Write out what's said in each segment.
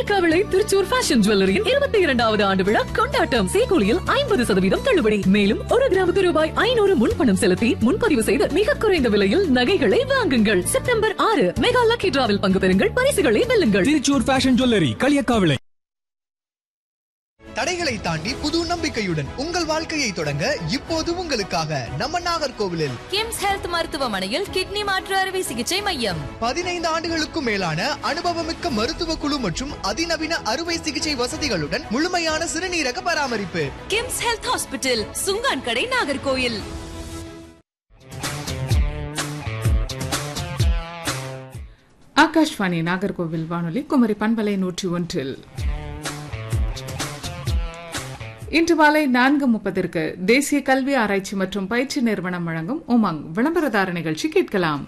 Kaliyakkavilai Thrissur fashion ஜுவல்லரியின் இருபத்தி இரண்டாவது ஆண்டு விழா கொண்டாட்டம் சேகூலியில் ஐம்பது சதவீதம் தள்ளுபடி மேலும் ஒரு கிராமுக்கு ரூபாய் ஐநூறு முன்பணம் செலுத்தி முன்பதிவு செய்து மிக குறைந்த விலையில் நகைகளை வாங்குங்கள் செப்டம்பர் ஆறு மெகா லக்கி டிராவில் பங்கு பெறுங்கள் பரிசுகளை வெல்லுங்கள் திருச்சூர் ஃபேஷன் ஜுவல்லரி களியக்காவிளை தடைகளை தாண்டி புது நம்பிக்கையுடன் உங்கள் வாழ்க்கையை தொடங்க இப்போது உங்களுக்காக நம்ம நாகர்கோவிலில் கிம்ஸ் ஹெல்த் மருத்துவமனையில் கிட்னி மாற்று அறுவை சிகிச்சை மையம் பதினைந்து ஆண்டுகளுக்கும் மேலான அனுபவமிக்க மருத்துவ குழு மற்றும் அதிநவீன அறுவை சிகிச்சை வசதிகளுடன் முழுமையான சிறுநீரக பராமரிப்பு கிம்ஸ் ஹெல்த் ஹாஸ்பிட்டல் சுங்கான் கடை நாகர்கோயில் ஆகாஷ்வாணி நாகர்கோவில் வானொலி குமரி பண்பலை நூற்றி ஒன்றில் இன்று மாலை நான்கு முப்பதற்கு தேசிய கல்வி ஆராய்ச்சி மற்றும் பயிற்சி நிறுவனம் வழங்கும் உமங் விளம்பரதார நிகழ்ச்சி கேட்கலாம்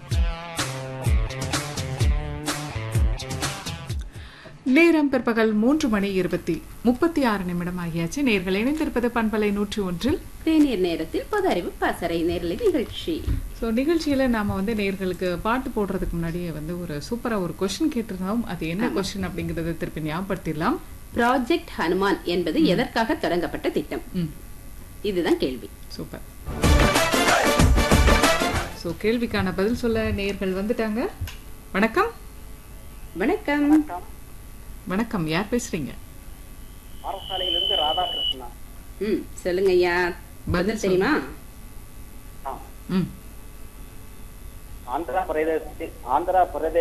நேரம் பிற்பகல் மூன்று மணி இருபத்தி முப்பத்தி ஆறு நிமிடம் ஆகியாச்சு நேர்கள் இணைந்திருப்பது பண்பலை நூற்றி ஒன்றில் தேநீர் நேரத்தில் பொது அறிவு பாசறை நேரலை நிகழ்ச்சி ஸோ நிகழ்ச்சியில் நாம் வந்து நேர்களுக்கு பாட்டு போடுறதுக்கு முன்னாடியே வந்து ஒரு சூப்பராக ஒரு கொஷின் கேட்டிருந்தோம் அது என்ன கொஷின் அப்படிங்கறத திருப்பி ஞாபகப்படுத்திடலாம் ப்ராஜெக்ட் ஹனுமான் என்பது எதற்காக தொடங்கப்பட்ட திட்டம் ம் இதுதான் கேள்வி சூப்பர் ஸோ கேள்விக்கான பதில் சொல்ல நேர்கள் வந்துட்டாங்க வணக்கம் வணக்கம் வணக்கம் யார் பேசுறீங்க பாரசாலையிலிருந்து ராதாகிருஷ்ணா ம் சொல்லுங்க ஐயா பதில் தெரியுமா ம் ஆந்திரா பிரதேசத்தில் ஆந்திரா பிரதேச